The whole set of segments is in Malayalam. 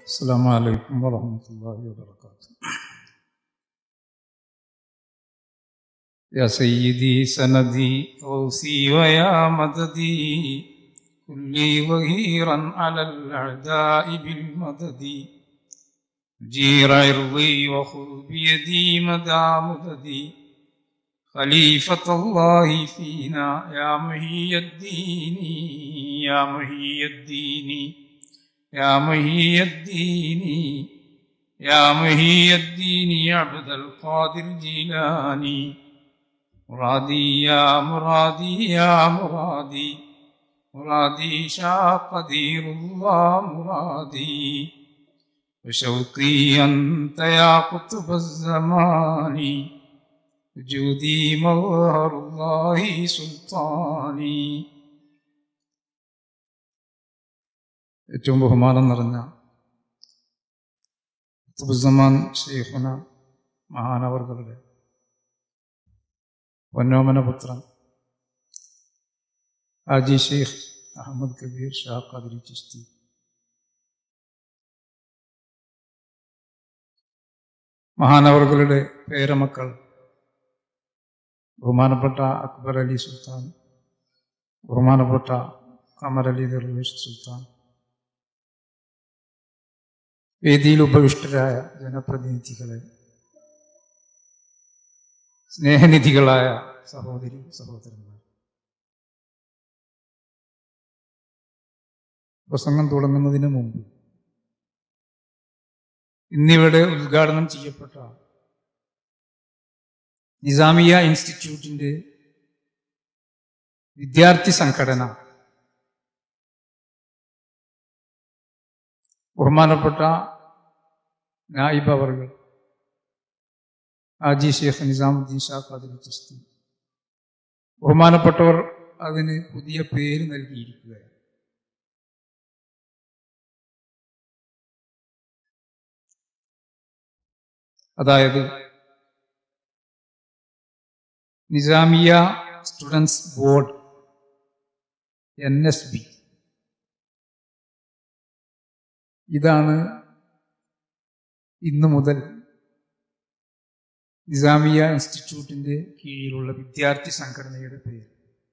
السلام عليكم ورحمة الله وبركاته يا سيدي سندي غوثي ويا مددي كلي ظهيرا على الأعداء بالمدد جير عرضي وخذ بيدي مدى مددي خليفة الله فينا يا مهي الدين يا مهي الدين يا مهي الدين يا مهي الدين يا عبد القادر جيلاني مرادي يا مرادي يا مرادي مرادي شاء قدير الله مرادي وشوقي أنت يا قطب الزمان وجودي مظهر الله سلطاني ഏറ്റവും ബഹുമാനം നിറഞ്ഞ തുബുസമാൻ ഷെയ്ഖുന മഹാനവർകളുടെ പൊന്നോമന പുത്രൻ ആജി ഷെയ്ഖ് അഹമ്മദ് കബീർ ഷാ ഖാദിരി ചിസ്തി മഹാനവർകളുടെ പേരമക്കൾ ബഹുമാനപ്പെട്ട അക്ബർ അലി സുൽത്താൻ ബഹുമാനപ്പെട്ട കമർ അലി ദർവേഷ് സുൽത്താൻ വേദിയിൽ ഉപവിഷ്ടരായ ജനപ്രതിനിധികളെ സ്നേഹനിധികളായ സഹോദരി സഹോദരന്മാർ പ്രസംഗം തുടങ്ങുന്നതിന് മുമ്പ് ഇന്നിവിടെ ഉദ്ഘാടനം ചെയ്യപ്പെട്ട നിസാമിയ ഇൻസ്റ്റിറ്റ്യൂട്ടിന്റെ വിദ്യാർത്ഥി സംഘടന ബഹുമാനപ്പെട്ട നായിബ് അവർകൾ ആജി ഷേഖ് നിസാമുദ്ദീൻ ഷാ ഖാദിർ ചിസ്തി ബഹുമാനപ്പെട്ടവർ അതിന് പുതിയ പേര് നൽകിയിരിക്കുകയാണ് അതായത് Nizamiya students board N S B ഇതാണ് ഇന്നു മുതൽ നിസാമിയ ഇൻസ്റ്റിറ്റ്യൂട്ടിന്റെ കീഴിലുള്ള വിദ്യാർത്ഥി സംഘടനയുടെ പേര്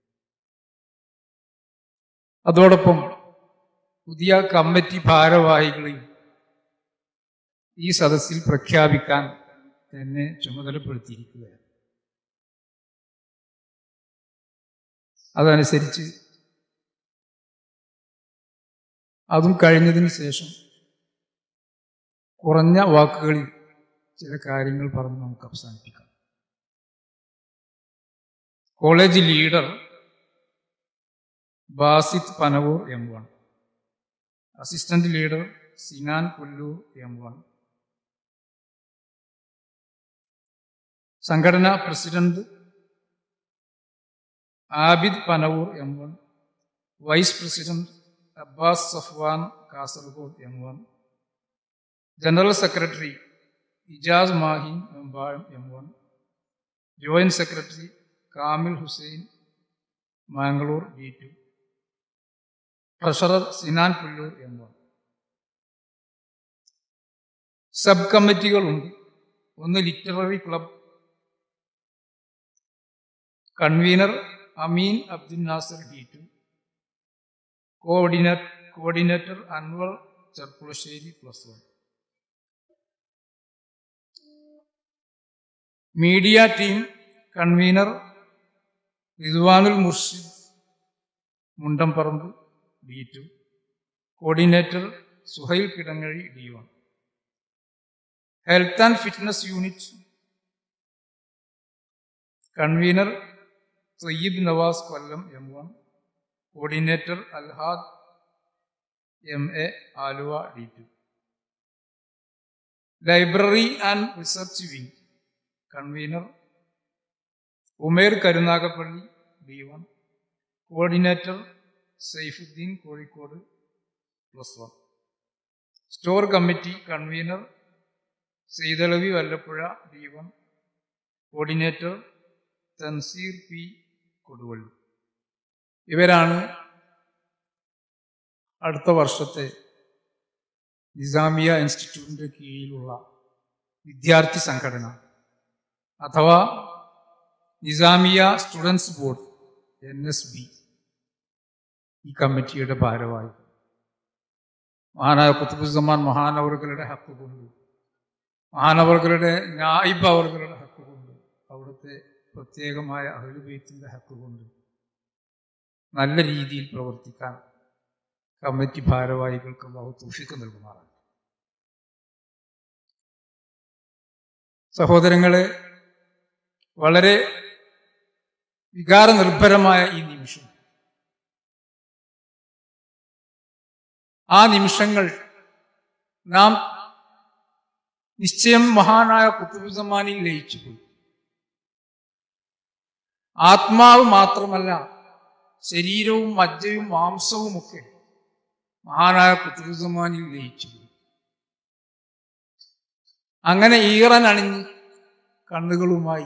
അതോടൊപ്പം പുതിയ കമ്മിറ്റി ഭാരവാഹികളെയും ഈ സദസ്സിൽ പ്രഖ്യാപിക്കാൻ എന്നെ ചുമതലപ്പെടുത്തിയിരിക്കുകയാണ് അതനുസരിച്ച് അതും കഴിഞ്ഞതിന് ശേഷം കുറഞ്ഞ വാക്കുകളിൽ ചില കാര്യങ്ങൾ പറഞ്ഞ് നമുക്ക് അവസാനിപ്പിക്കാം college leader Basith Panavoor M one assistant leader Sinan Pulloor M one സംഘടനാ president Abid Panavoor M one vice president Abbas Safwan Kasaragod M one general secretary Ijas Mahin എംബാഴം M one joint secretary Kamil Hussain Mangalore D two treasurer Sinan Pulloor M one sub കമ്മിറ്റികളുണ്ട് ഒന്ന് literary club convener Ameen Abdul Nasar D two coordinate coordinator Anwar Cherpulassery plus one media team convener Ridwanul Murshid മുണ്ടംപറമ്പ് D two coordinator Suhail Kidangazhi D one health and fitness unit convener Sayyid Navas Kollam M one coordinator Alhad M A Aluva D two library and research wing convener Umer Karunagappally D one coordinator Saifuddin Kozhikode plus one store committee convener Seethalavi Vallappuzha D one coordinator Tanseer P Koduvally ഇവരാണ് അടുത്ത വർഷത്തെ നിസാമിയ ഇൻസ്റ്റിറ്റ്യൂട്ടിന്റെ കീഴിലുള്ള വിദ്യാർത്ഥി സംഘടന അഥവാ Nizamiya students board N S B ഈ കമ്മിറ്റിയുടെ ഭാരവാഹി മഹാനായ കുത്തുബുസമാൻ മഹാനവറുകളുടെ ഹക്ക് കൊണ്ട് മഹാനവറുകളുടെ നായിബ് അവറുകളുടെ ഹക്ക് കൊണ്ട് അവിടുത്തെ പ്രത്യേകമായ അഹലുബൈത്തിന്റെ ഹക്ക് കൊണ്ട് നല്ല രീതിയിൽ പ്രവർത്തിക്കാൻ കമ്മിറ്റി ഭാരവാഹികൾക്ക് അള്ളാഹു തൂഫിക്ക് നൽകുമാറാണ് സഹോദരങ്ങളെ വളരെ വികാരനിർഭരമായ ഈ നിമിഷം ആ നിമിഷങ്ങൾ നാം നിശ്ചയം മഹാനായ കുത്തുബുസമാനിൽ ലയിച്ചുപോയി ആത്മാവ് മാത്രമല്ല ശരീരവും മജ്ജയും മാംസവുമൊക്കെ മഹാനായ കുത്തുബുസമാനിൽ ലയിച്ചുപോയി അങ്ങനെ ഈറനണിഞ്ഞ് കണ്ണുകളുമായി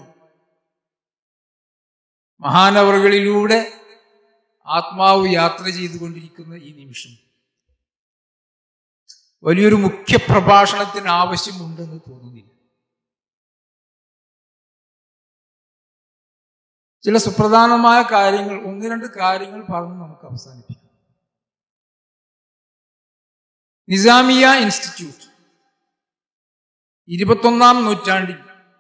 മഹാനവറുകളിലൂടെ ആത്മാവ് യാത്ര ചെയ്തുകൊണ്ടിരിക്കുന്ന ഈ നിമിഷം വലിയൊരു മുഖ്യ പ്രഭാഷണത്തിന് ആവശ്യമുണ്ടെന്ന് തോന്നുന്നില്ല ചില സുപ്രധാനമായ കാര്യങ്ങൾ ഒന്ന് രണ്ട് കാര്യങ്ങൾ പറഞ്ഞ് നമുക്ക് അവസാനിപ്പിക്കാം നിസാമിയ ഇൻസ്റ്റിറ്റ്യൂട്ട് ഇരുപത്തൊന്നാം നൂറ്റാണ്ടിൽ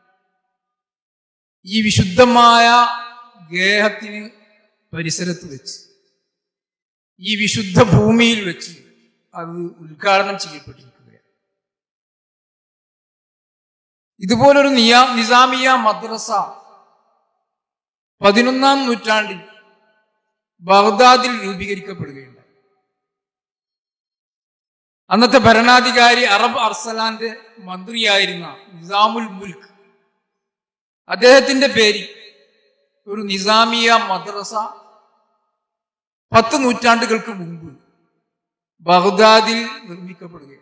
ഈ വിശുദ്ധമായ ഗേഹത്തിന് പരിസരത്ത് വെച്ച് ഈ വിശുദ്ധ ഭൂമിയിൽ വെച്ച് അത് ഉദ്ഘാടനം ചെയ്യപ്പെട്ടിരിക്കുകയാണ് ഇതുപോലൊരു നിയാ നിസാമിയ മദ്രസ പതിനൊന്നാം നൂറ്റാണ്ടിൽ ബഗ്ദാദിൽ രൂപീകരിക്കപ്പെടുകയുണ്ടായി അന്നത്തെ ഭരണാധികാരി അറബ് അർസലാന്റെ മന്ത്രിയായിരുന്ന നിസാമുൽ മുൽക്ക് അദ്ദേഹത്തിന്റെ പേരിൽ ഒരു നിസാമിയ മദ്രസ പത്ത് നൂറ്റാണ്ടുകൾക്ക് മുമ്പ് ബഗ്ദാദിൽ നിർമ്മിക്കപ്പെടുകയുണ്ട്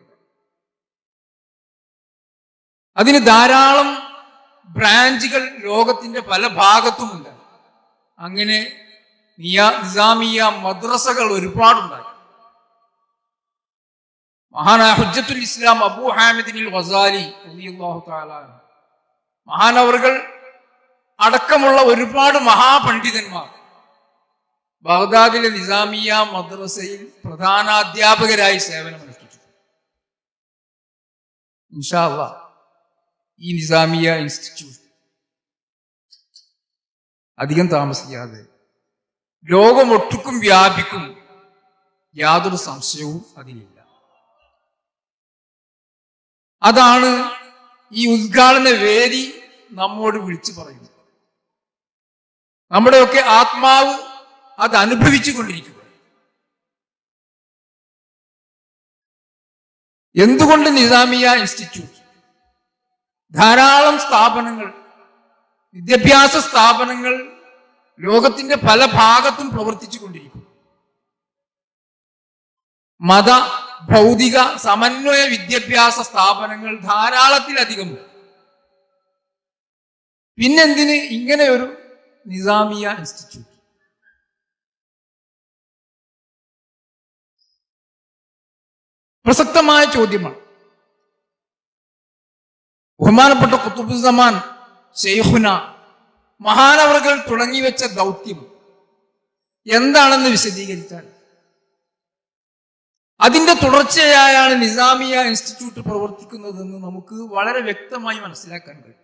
അതിന് ധാരാളം ബ്രാഞ്ചുകൾ ലോകത്തിന്റെ പല ഭാഗത്തുമുണ്ട് അങ്ങനെ നിയാ നിസാമിയ മദ്രസകൾ ഒരുപാടുണ്ടായി മഹാനായ ഹുജ്ജത്തുൽ ഇസ്ലാം അബൂ ഹാമിദിനിൽ വസാലി റളിയല്ലാഹു തആല അൻഹു. മഹാനവറുകൾ അടക്കമുള്ള ഒരുപാട് മഹാപണ്ഡിതന്മാർ ബഗ്ദാദിലെ നിസാമിയ മദ്രസയിൽ പ്രധാനാധ്യാപകരായി സേവനമനുഷ്ഠിച്ചു ഇൻഷാ അല്ലാഹ് ഈ നിസാമിയ ഇൻസ്റ്റിറ്റ്യൂട്ട് അധികം താമസിക്കാതെ ലോകമൊട്ടുക്കും വ്യാപിക്കും യാതൊരു സംശയവും അതിലില്ല അതാണ് ഈ ഉദ്ഘാടന വേദി നമ്മോട് വിളിച്ചു പറയുന്നത് നമ്മുടെയൊക്കെ ആത്മാവ് അത് അനുഭവിച്ചു കൊണ്ടിരിക്കുക എന്തുകൊണ്ട് നിസാമിയ ഇൻസ്റ്റിറ്റ്യൂട്ട് ധാരാളം സ്ഥാപനങ്ങൾ വിദ്യാഭ്യാസ സ്ഥാപനങ്ങൾ ലോകത്തിന്റെ പല ഭാഗത്തും പ്രവർത്തിച്ചു കൊണ്ടിരിക്കുന്നു മത ഭൗതിക സമന്വയ വിദ്യാഭ്യാസ സ്ഥാപനങ്ങൾ ധാരാളത്തിലധികം പിന്നെന്തിന് ഇങ്ങനെ ഒരു നിസാമിയ ഇൻസ്റ്റിറ്റ്യൂട്ട് പ്രസക്തമായ ചോദ്യമാണ് ബഹുമാനപ്പെട്ട കുത്തുബുസമാൻ ഷെയ്ഖുന മഹാനവറുകൾ തുടങ്ങിവെച്ച ദൗത്യം എന്താണെന്ന് വിശദീകരിച്ചാൽ അതിന്റെ തുടർച്ചയായാണ് നിസാമിയ ഇൻസ്റ്റിറ്റ്യൂട്ട് പ്രവർത്തിക്കുന്നതെന്ന് നമുക്ക് വളരെ വ്യക്തമായി മനസ്സിലാക്കാൻ കഴിയും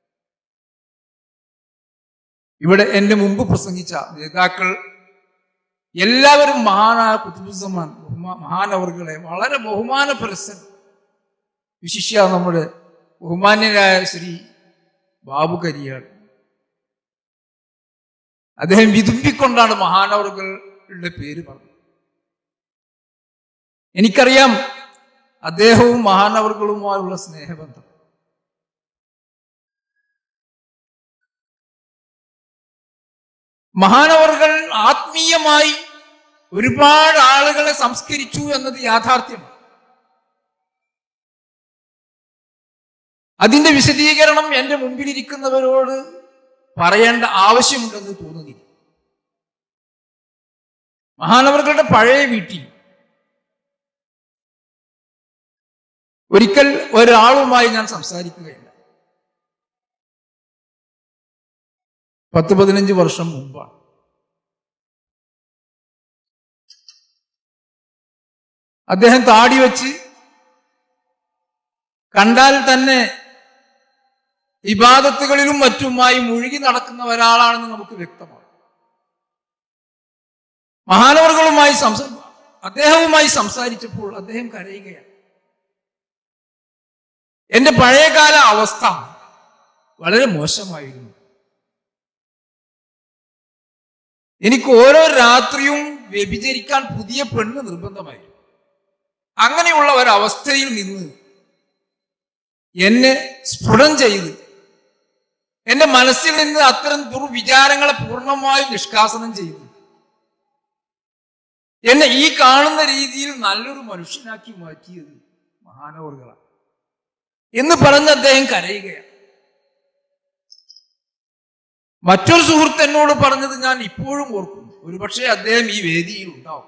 ഇവിടെ എന്റെ മുമ്പ് പ്രസംഗിച്ച നേതാക്കൾ എല്ലാവരും മഹാനായ കുത്തുബുസമാൻ മഹാനവറുകളെ വളരെ ബഹുമാന പുരസ്സൻ വിശിഷ്യ നമ്മുടെ ബഹുമാന്യനായ ശ്രീ ബാബു കരിയാട് അദ്ദേഹം വിതുമ്പിക്കൊണ്ടാണ് മഹാനവറുകളുടെ പേര് പറഞ്ഞത് എനിക്കറിയാം അദ്ദേഹവും മഹാനവറുകളുമായുള്ള സ്നേഹബന്ധം മഹാനവറുകൾ ആത്മീയമായി ഒരുപാട് ആളുകളെ സംസ്കരിച്ചു എന്നത് യാഥാർത്ഥ്യമാണ് അതിന്റെ വിശദീകരണം എന്റെ മുമ്പിലിരിക്കുന്നവരോട് പറയേണ്ട ആവശ്യമുണ്ടെന്ന് തോന്നുന്നില്ല മഹാനവറുകളുടെ പഴയ വീട്ടിൽ ഒരിക്കൽ ഒരാളുമായി ഞാൻ സംസാരിക്കുകയില്ല പത്ത് പതിനഞ്ച് വർഷം മുമ്പാണ് അദ്ദേഹം താടി വെച്ച് കണ്ടാൽ തന്നെ ഇബാദത്തുകളിലും മറ്റുമായി മുഴുകി നടക്കുന്ന ഒരാളാണെന്ന് നമുക്ക് വ്യക്തമാണ് മഹാനവറുകളുമായി സംസാ അദ്ദേഹവുമായി സംസാരിച്ചപ്പോൾ അദ്ദേഹം കരയുകയാണ് എന്റെ പഴയകാല അവസ്ഥ വളരെ മോശമായിരുന്നു എനിക്ക് ഓരോ രാത്രിയും വ്യഭിചരിക്കാൻ പുതിയ പെണ്ണ് നിർബന്ധമായിരുന്നു അങ്ങനെയുള്ള ഒരവസ്ഥയിൽ നിന്ന് എന്നെ സ്ഫുടം ചെയ്ത് എന്റെ മനസ്സിൽ നിന്ന് അത്തരം ദുർവിചാരങ്ങളെ പൂർണ്ണമായും നിഷ്കാസനം ചെയ്തു എന്നെ ഈ കാണുന്ന രീതിയിൽ നല്ലൊരു മനുഷ്യനാക്കി മാറ്റിയത് മഹാനവറുകളാണ് എന്ന് പറഞ്ഞ് അദ്ദേഹം കരയുകയാണ് മറ്റൊരു സുഹൃത്ത് എന്നോട് പറഞ്ഞത് ഞാൻ ഇപ്പോഴും ഓർക്കുന്നു ഒരുപക്ഷെ അദ്ദേഹം ഈ വേദിയിൽ ഉണ്ടാവും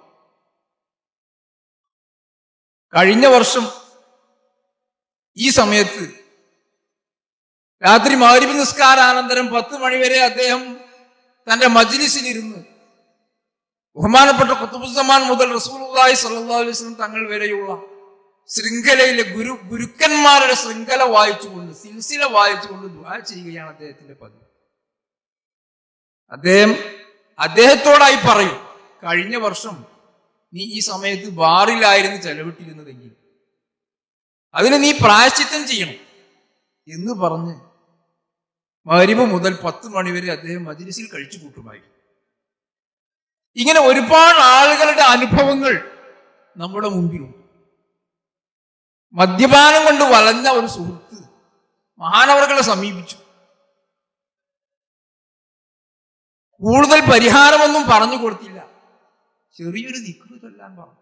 കഴിഞ്ഞ വർഷം ഈ സമയത്ത് രാത്രി മൗരിബ് നിസ്കാരാനന്തരം പത്ത് മണിവരെ അദ്ദേഹം തന്റെ മജ്ലിസിലിരുന്ന് ബഹുമാനപ്പെട്ട കുത്തുബുസമാൻ മുതൽ റസൂലുള്ളാഹി സ്വല്ലല്ലാഹു അലൈഹി വസല്ലം തങ്ങൾ വരെയുള്ള ശൃംഖലയിലെ ഗുരു ഗുരുക്കന്മാരുടെ ശൃംഖല വായിച്ചുകൊണ്ട് സിൽസില വായിച്ചുകൊണ്ട് ദുആ ചെയ്യുകയാണ് അദ്ദേഹത്തിന്റെ പതിവ് അദ്ദേഹം അദ്ദേഹത്തോടായി പറയും കഴിഞ്ഞ വർഷം നീ ഈ സമയത്ത് ബാറിലായിരുന്നു ചെലവിട്ടിരുന്നതെങ്കിൽ അതിന് നീ പ്രായശ്ചിത്തം ചെയ്യണം എന്ന് പറഞ്ഞ് മരിവ് മുതൽ പത്ത് മണിവരെ അദ്ദേഹം മജിലിസിൽ കഴിച്ചു കൂട്ടുമായി ഇങ്ങനെ ഒരുപാട് ആളുകളുടെ അനുഭവങ്ങൾ നമ്മുടെ മുമ്പിലുണ്ട് മദ്യപാനം കൊണ്ട് വലഞ്ഞ ഒരു സുഹൃത്ത് മഹാനവറുകളെ സമീപിച്ചു കൂടുതൽ പരിഹാരമൊന്നും പറഞ്ഞു കൊടുത്തില്ല ചെറിയൊരു ദിക്കറ് ചൊല്ലാൻ പറഞ്ഞു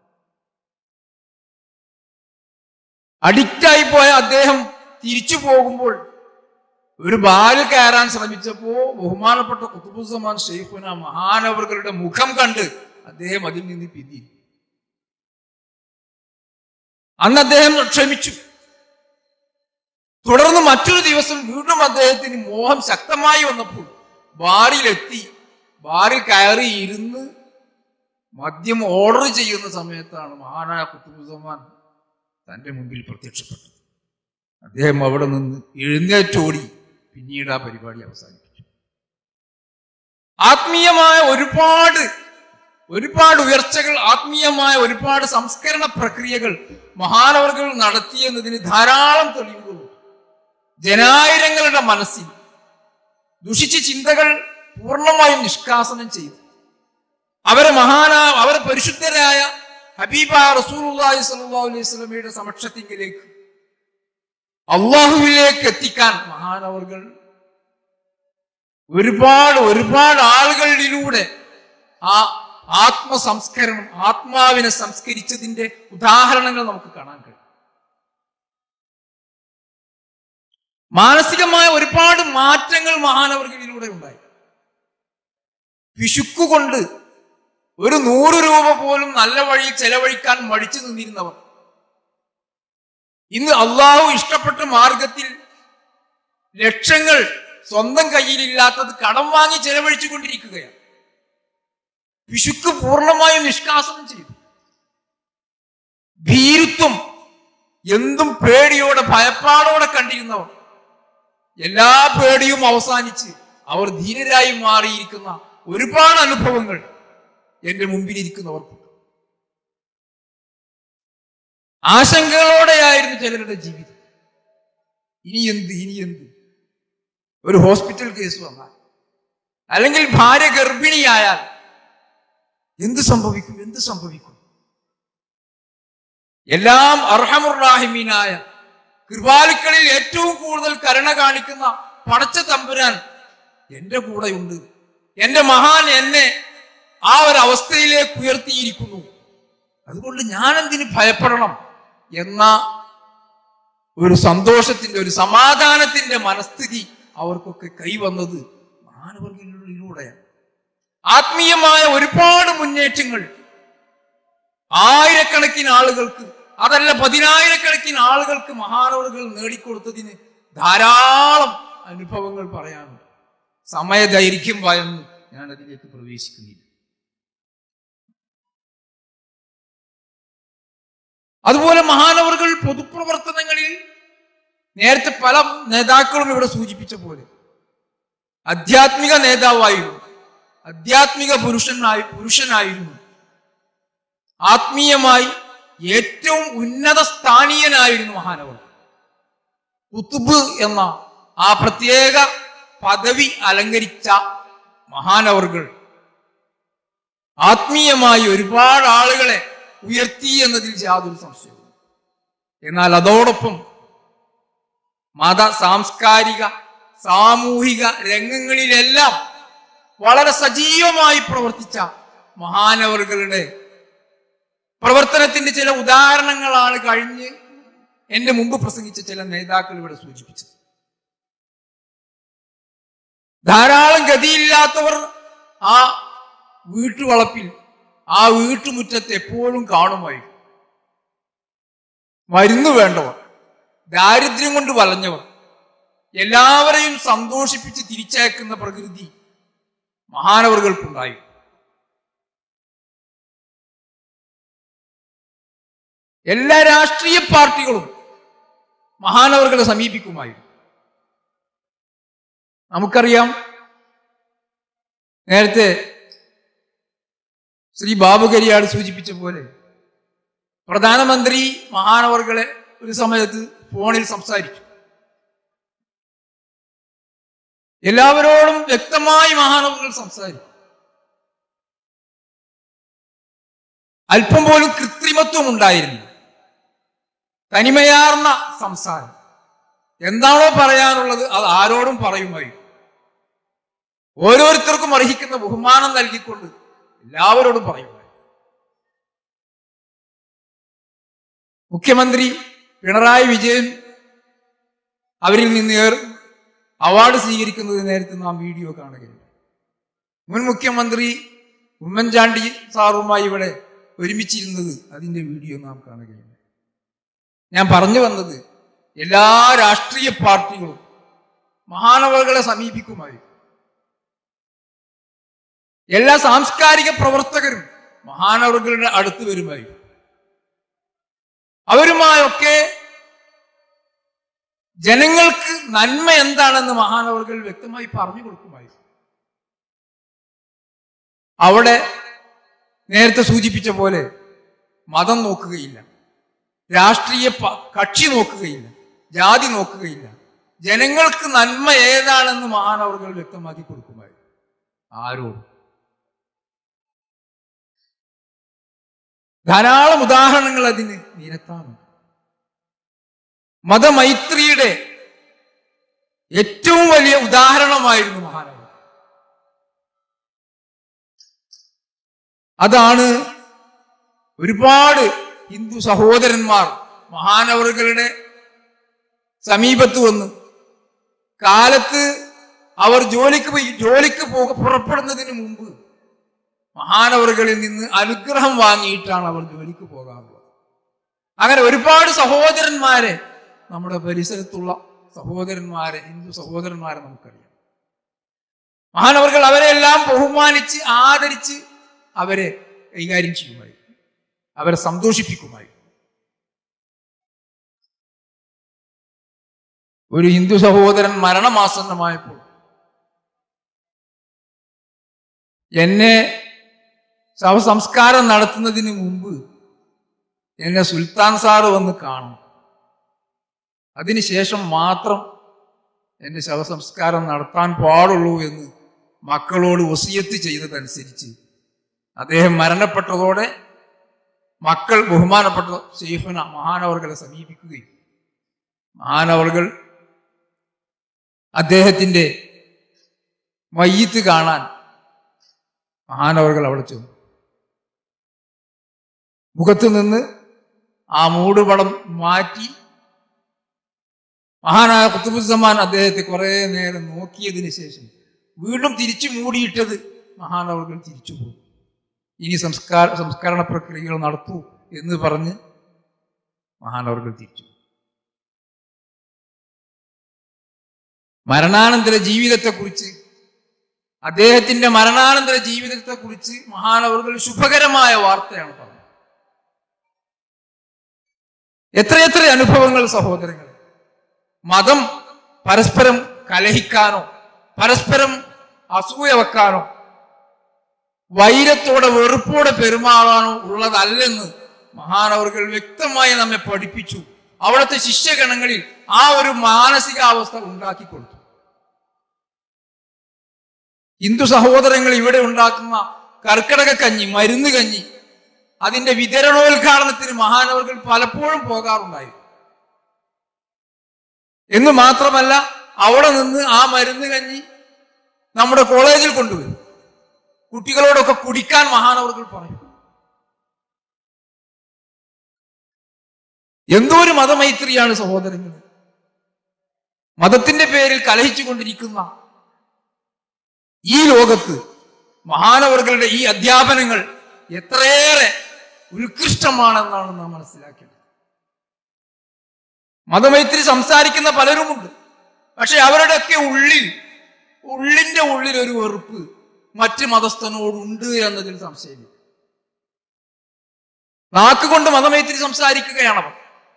അഡിക്റ്റായി പോയ അദ്ദേഹം തിരിച്ചു പോകുമ്പോൾ ഒരു ബാല് കയറാൻ ശ്രമിച്ചപ്പോ ബഹുമാനപ്പെട്ട കുത്തുബുസമാൻ ഷെയ്ഖുന മഹാനവറുകളുടെ മുഖം കണ്ട് അദ്ദേഹം അതിൽ നിന്ന് പിന്തി അന്ന് അദ്ദേഹം ക്ഷമിച്ചു തുടർന്ന് മറ്റൊരു ദിവസം വീണ്ടും അദ്ദേഹത്തിന് മോഹം ശക്തമായി വന്നപ്പോൾ ബാറിലെത്തി ബാറിൽ കയറി ഇരുന്ന് മദ്യം ഓർഡർ ചെയ്യുന്ന സമയത്താണ് മഹാനായ കുത്തുബുസമാൻ തന്റെ മുമ്പിൽ പ്രത്യക്ഷപ്പെട്ടത് അദ്ദേഹം അവിടെ നിന്ന് എഴുന്നേറ്റോടി പിന്നീട് ആ പരിപാടി അവസാനിപ്പിച്ചു ആത്മീയമായ ഒരുപാട് ഒരുപാട് ഉയർച്ചകൾ ആത്മീയമായ ഒരുപാട് സംസ്കരണ പ്രക്രിയകൾ മഹാനവർകൾ നടത്തിയെന്നതിന് ധാരാളം തെളിവുകളുണ്ട് ജനായിരങ്ങളുടെ മനസ്സിൽ ദുഷിച്ച ചിന്തകൾ പൂർണ്ണമായും നിഷ്കാസനം ചെയ്തു അവരെ മഹാനാ അവരെ പരിശുദ്ധരായ ഹബീബ റസൂലുള്ളാഹി സ്വല്ലല്ലാഹു അലൈഹി വസല്ലമയുടെ സമക്ഷത്തിങ്കിലേക്ക് അള്ളാഹുവിലേക്ക് എത്തിക്കാൻ മഹാനവർകൾ ഒരുപാട് ഒരുപാട് ആളുകളിലൂടെ ആ ആത്മസംസ്കരണം ആത്മാവിനെ സംസ്കരിച്ചതിന്റെ ഉദാഹരണങ്ങൾ നമുക്ക് കാണാൻ കഴിയും മാനസികമായ ഒരുപാട് മാറ്റങ്ങൾ മഹാനവർഗിലൂടെ ഉണ്ടായി പിശുക്കുകൊണ്ട് ഒരു നൂറ് രൂപ പോലും നല്ല വഴിയിൽ ചെലവഴിക്കാൻ മടിച്ചു നിന്നിരുന്നവർ ഇന്ന് അള്ളാഹു ഇഷ്ടപ്പെട്ട മാർഗത്തിൽ ലക്ഷങ്ങൾ സ്വന്തം കയ്യിലില്ലാത്തത് കടം വാങ്ങി ചെലവഴിച്ചു കൊണ്ടിരിക്കുകയാണ് പിശുക്ക് പൂർണ്ണമായും നിഷ്കാസനം ചെയ്തു ഭീരുത്വം എന്തും പേടിയോടെ ഭയപ്പാടോടെ കണ്ടിരുന്നവർ എല്ലാ പേടിയും അവസാനിച്ച് അവർ ധീരരായി മാറിയിരിക്കുന്ന ഒരുപാട് അനുഭവങ്ങൾ എന്റെ മുമ്പിലിരിക്കുന്നവർക്ക് ആശങ്കകളോടെയായിരുന്നു ചിലരുടെ ജീവിതം ഇനി എന്ത് ഇനി എന്ത് ഒരു ഹോസ്പിറ്റൽ കേസ് വന്നാൽ അല്ലെങ്കിൽ ഭാര്യ ഗർഭിണിയായാൽ എന്ത് സംഭവിക്കും എന്ത് സംഭവിക്കും എല്ലാം അർഹമുറാഹിമീനായ കൃപാലുക്കളിൽ ഏറ്റവും കൂടുതൽ കരുണ കാണിക്കുന്ന പടച്ച തമ്പുരാൻ എന്റെ കൂടെയുണ്ട് എന്റെ മഹാൻ എന്നെ ആ ഒരു അവസ്ഥയിലേക്ക് ഉയർത്തിയിരിക്കുന്നു അതുകൊണ്ട് ഞാൻ എന്തിന് ഭയപ്പെടണം എന്ന ഒരു സന്തോഷത്തിന്റെ ഒരു സമാധാനത്തിന്റെ മനസ്ഥിതി അവർക്കൊക്കെ കൈവന്നത് മാനവർഗങ്ങളിലൂടെയാണ് ആത്മീയമായ ഒരുപാട് മുന്നേറ്റങ്ങൾ ആയിരക്കണക്കിന് ആളുകൾക്ക് അതല്ല പതിനായിരക്കണക്കിന് ആളുകൾക്ക് മഹാനവറുകൾ നേടിക്കൊടുത്തതിന് ധാരാളം അനുഭവങ്ങൾ പറയാനുണ്ട് സമയദൈർഘ്യം ഭയന്ന് ഞാൻ അതിലേക്ക് പ്രവേശിക്കുന്നില്ല അതുപോലെ മഹാനവറുകൾ പൊതുപ്രവർത്തനങ്ങളിൽ നേരത്തെ പല നേതാക്കളും ഇവിടെ സൂചിപ്പിച്ച പോലെ ആധ്യാത്മിക നേതാവായിരുന്നു ആധ്യാത്മിക പുരുഷനായി പുരുഷനായിരുന്നു ആത്മീയമായി ഏറ്റവും ഉന്നത സ്ഥാനീയനായിരുന്നു മഹാനവർ കുത്തുബ് എന്ന ആ പ്രത്യേക പദവി അലങ്കരിച്ച മഹാനവർകൾ ആത്മീയമായി ഒരുപാട് ആളുകളെ ഉയർത്തി എന്നതിൽ യാതൊരു സംശയവും എന്നാൽ അതോടൊപ്പം മത സാംസ്കാരിക സാമൂഹിക രംഗങ്ങളിലെല്ലാം വളരെ സജീവമായി പ്രവർത്തിച്ച മഹാനവറുകളുടെ പ്രവർത്തനത്തിന്റെ ചില ഉദാഹരണങ്ങളാണ് കഴിഞ്ഞ് എന്റെ മുമ്പ് പ്രസംഗിച്ച ചില നേതാക്കൾ ഇവിടെ സൂചിപ്പിച്ചത് ധാരാളം ഗതിയില്ലാത്തവർ ആ വീട്ടുവളപ്പിൽ ആ വീട്ടുമുറ്റത്ത് എപ്പോഴും കാണുമായി മരുന്ന് വേണ്ടവർ ദാരിദ്ര്യം കൊണ്ട് വലഞ്ഞവർ എല്ലാവരെയും സന്തോഷിപ്പിച്ച് തിരിച്ചയക്കുന്ന പ്രകൃതി മഹാനവറുകൾക്കുണ്ടായി എല്ലാ രാഷ്ട്രീയ പാർട്ടികളും മഹാനവറുകളെ സമീപിക്കുമായിരുന്നു നമുക്കറിയാം നേരത്തെ ശ്രീ ബാബു കരിയാട് സൂചിപ്പിച്ച പോലെ പ്രധാനമന്ത്രി മഹാനവറുകളെ ഒരു സമയത്ത് ഫോണിൽ സംസാരിച്ചു എല്ലാവരോടും വ്യക്തമായി മഹാനവറുകൾ സംസാരിച്ചു അല്പം പോലും കൃത്രിമത്വം ഉണ്ടായിരുന്നില്ല തനിമയാർന്ന സംസാരം എന്താണോ പറയാനുള്ളത് അത് ആരോടും പറയുമായി ഓരോരുത്തർക്കും അർഹിക്കുന്ന ബഹുമാനം നൽകിക്കൊണ്ട് എല്ലാവരോടും പറയുമായി മുഖ്യമന്ത്രി പിണറായി വിജയൻ അവരിൽ നിന്ന് ഏർ അവാർഡ് സ്വീകരിക്കുന്നത് നേരത്തെ നാം വീഡിയോ കാണുകയുണ്ട് മുൻ മുഖ്യമന്ത്രി ഉമ്മൻചാണ്ടി സാറുമായി ഇവിടെ ഒരുമിച്ചിരുന്നത് അതിന്റെ വീഡിയോ നാം കാണുകയുണ്ട് ഞാൻ പറഞ്ഞു വന്നത് എല്ലാ രാഷ്ട്രീയ പാർട്ടികളും മഹാനവകളെ സമീപിക്കുമായി എല്ലാ സാംസ്കാരിക പ്രവർത്തകരും മഹാനവറുകളുടെ അടുത്ത് വരുമായി അവരുമായൊക്കെ ജനങ്ങൾക്ക് നന്മ എന്താണെന്ന് മഹാനവറുകൾ വ്യക്തമായി പറഞ്ഞു കൊടുക്കുമായി അവിടെ നേരത്തെ സൂചിപ്പിച്ച പോലെ മതം നോക്കുകയില്ല രാഷ്ട്രീയ പ- കക്ഷി നോക്കുകയില്ല ജാതി നോക്കുകയില്ല ജനങ്ങൾക്ക് നന്മ ഏതാണെന്ന് മഹാനവറുകൾ വ്യക്തമാക്കി കൊടുക്കുമായി ആരോടും ധാരാളം ഉദാഹരണങ്ങൾ അതിന് നിരത്താറുണ്ട് മതമൈത്രിയുടെ ഏറ്റവും വലിയ ഉദാഹരണമായിരുന്നു മഹാനവർ അതാണ് ഒരുപാട് ഹിന്ദു സഹോദരന്മാർ മഹാനവറുകളുടെ സമീപത്ത് വന്ന് കാലത്ത് അവർ ജോലിക്ക് പോയി ജോലിക്ക് പോക പുറപ്പെടുന്നതിന് മുമ്പ് മഹാനവറുകളിൽ നിന്ന് അനുഗ്രഹം വാങ്ങിയിട്ടാണ് അവർ ജോലിക്ക് പോകാറുള്ളത് അങ്ങനെ ഒരുപാട് സഹോദരന്മാരെ നമ്മുടെ പരിസരത്തുള്ള സഹോദരന്മാരെ ഹിന്ദു സഹോദരന്മാരെ നമുക്കറിയാം മഹാനവറുകൾ അവരെല്ലാം ബഹുമാനിച്ച് ആദരിച്ച് അവരെ കൈകാര്യം ചെയ്യുമായി അവരെ സന്തോഷിപ്പിക്കുമായി ഒരു ഹിന്ദു സഹോദരൻ മരണമാസന്നമായപ്പോൾ എന്നെ ശവസംസ്കാരം നടത്തുന്നതിന് മുമ്പ് എന്നെ സുൽത്താൻ സാറ് വന്ന് കാണും അതിനുശേഷം മാത്രം എന്റെ ശവസംസ്കാരം നടത്താൻ പാടുള്ളൂ എന്ന് മക്കളോട് വസിയത്ത് ചെയ്തതനുസരിച്ച് അദ്ദേഹം മരണപ്പെട്ടതോടെ മക്കൾ ബഹുമാനപ്പെട്ട ഷെയ്ഖുന മഹാനവർകളെ സമീപിക്കുകയും മഹാനവർകൾ അദ്ദേഹത്തിന്റെ മയ്യത്ത് കാണാൻ മഹാനവർകൾ അവിടെ ചെന്നു മുഖത്ത് നിന്ന് ആ മൂടുപടം മാറ്റി മഹാനായ കുത്തുബുസമാൻ അദ്ദേഹത്തെ കുറെ നേരം നോക്കിയതിന് ശേഷം വീണ്ടും തിരിച്ചു മൂടിയിട്ടത് മഹാനവർകൾ തിരിച്ചു പോകും ഇനി സംസ്കാര സംസ്കരണ പ്രക്രിയകൾ നടത്തൂ എന്ന് പറഞ്ഞ് മഹാനവർകൾ തിരിച്ചു മരണാനന്തര ജീവിതത്തെക്കുറിച്ച് അദ്ദേഹത്തിന്റെ മരണാനന്തര ജീവിതത്തെക്കുറിച്ച് മഹാനവർകൾ ശുഭകരമായ വാർത്തയാണ് പറഞ്ഞത് എത്രയെത്ര അനുഭവങ്ങൾ സഹോദരങ്ങൾ മതം പരസ്പരം കലഹിക്കാനോ പരസ്പരം അസൂയ വെക്കാനോ വൈരത്തോടെ വെറുപ്പോടെ പെരുമാറാനോ ഉള്ളതല്ലെന്ന് മഹാനവർകൾ വ്യക്തമായി നമ്മെ പഠിപ്പിച്ചു അവിടുത്തെ ശിഷ്യഗണങ്ങളിൽ ആ ഒരു മാനസികാവസ്ഥ ഉണ്ടാക്കി കൊടുത്തു ഹിന്ദു സഹോദരങ്ങൾ ഇവിടെ ഉണ്ടാക്കുന്ന കർക്കിടക കഞ്ഞി മരുന്ന് കഞ്ഞി അതിന്റെ വിതരണോദ്ഘാടനത്തിന് മഹാനവർകൾ പലപ്പോഴും പോകാറുണ്ടായി എന്ന് മാത്രമല്ല അവിടെ നിന്ന് ആ മരുന്ന് കഞ്ഞി നമ്മുടെ കോളേജിൽ കൊണ്ടുവരും കുട്ടികളോടൊക്കെ കുടിക്കാൻ മഹാനവർകൾ പറയും എന്തോ ഒരു മതമൈത്രിയാണ് സഹോദരങ്ങൾ മതത്തിന്റെ പേരിൽ കലഹിച്ചുകൊണ്ടിരിക്കുന്ന ഈ ലോകത്ത് മഹാനവർകളുടെ ഈ അധ്യാപനങ്ങൾ എത്രയേറെ ഉത്കൃഷ്ടമാണെന്നാണ് നാം മനസ്സിലാക്കേണ്ടത് മതമൈത്രി സംസാരിക്കുന്ന പലരുമുണ്ട് പക്ഷെ അവരുടെയൊക്കെ ഉള്ളിൽ ഉള്ളിന്റെ ഉള്ളിൽ ഒരു വെറുപ്പ് മറ്റ് മതസ്ഥനോടുണ്ട് എന്നതിൽ സംശയമില്ല നാക്കുകൊണ്ട് മതമൈത്രി സംസാരിക്കുകയാണവർ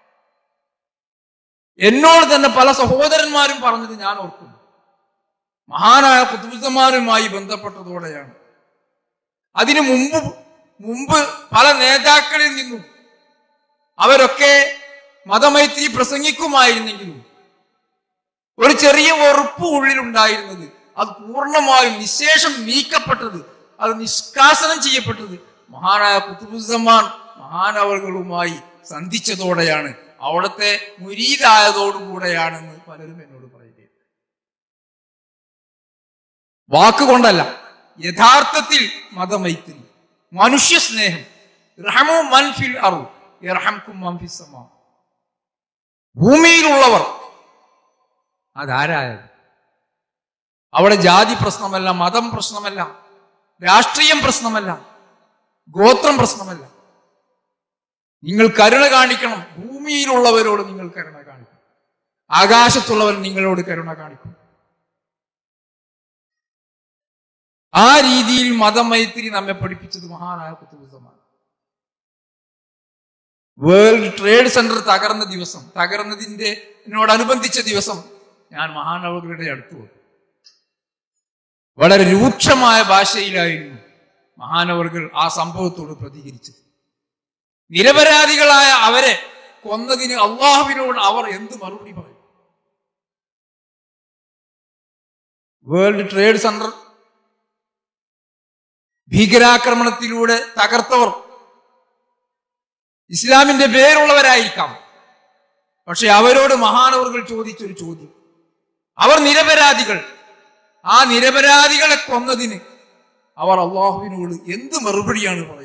എന്നോട് തന്നെ പല സഹോദരന്മാരും പറഞ്ഞത് ഞാൻ ഓർക്കുന്നു മഹാനായ കുത്തുബുദ്ധന്മാരുമായി ബന്ധപ്പെട്ടതോടെയാണ് അതിനു മുമ്പ് മുമ്പ് പല നേതാക്കളിൽ നിന്നും അവരൊക്കെ മതമൈത്രി പ്രസംഗിക്കുമായിരുന്നെങ്കിലും ഒരു ചെറിയ വെറുപ്പ് ഉള്ളിലുണ്ടായിരുന്നത് അത് പൂർണ്ണമായും നിശേഷം നീക്കപ്പെട്ടത് അത് നിഷ്കാസനം ചെയ്യപ്പെട്ടത് മഹാനായ കുത്തുബുദ്ധന്മാർ മഹാനവറുകളുമായി സന്ധിച്ചതോടെയാണ് അവിടുത്തെ മുരീതായതോടുകൂടെയാണെന്ന് പലരും എന്നോട് പറയുകയാണ് വാക്കുകൊണ്ടല്ല യഥാർത്ഥത്തിൽ മതമൈത്രി മനുഷ്യ സ്നേഹം റഹമു മൻഫിൽ അറു ഇർഹംകും മൻഫിസ് സമാ ഭൂമിയിലുള്ളവർ അതാരായാലും അവിടെ ജാതി പ്രശ്നമല്ല മതം പ്രശ്നമല്ല രാഷ്ട്രീയം പ്രശ്നമല്ല ഗോത്രം പ്രശ്നമല്ല നിങ്ങൾ കരുണ കാണിക്കണം ഭൂമിയിലുള്ളവരോട് നിങ്ങൾ കരുണ കാണിക്കണം ആകാശത്തുള്ളവർ നിങ്ങളോട് കരുണ കാണിക്കും ആ രീതിയിൽ മതമൈത്രി നമ്മെ പഠിപ്പിച്ചത് മഹാനായ കുത്തുബുദ്ധമാണ് വേൾഡ് ട്രേഡ് സെന്റർ തകർന്ന ദിവസം തകർന്നതിന്റെ എന്നോടനുബന്ധിച്ച ദിവസം ഞാൻ മഹാനവകളുടെ അടുത്ത് വന്നു വളരെ രൂക്ഷമായ ഭാഷയിലായിരുന്നു മഹാനവർകൾ ആ സംഭവത്തോട് പ്രതികരിച്ചത് നിരപരാധികളായ അവരെ കൊന്നതിന് അള്ളാഹുവിനോട് അവർ എന്ത് മറുപടി പറയും വേൾഡ് ട്രേഡ് സെന്റർ ഭീകരാക്രമണത്തിലൂടെ തകർത്തവർ ഇസ്ലാമിന്റെ പേരുള്ളവരായിരിക്കാം പക്ഷെ അവരോട് മഹാനവറുകൾ ചോദിച്ചൊരു ചോദ്യം അവർ നിരപരാധികൾ ആ നിരപരാധികളെ കൊന്നതിന് അവർ അള്ളാഹുവിനോട് എന്ത് മറുപടിയാണ് പറയുക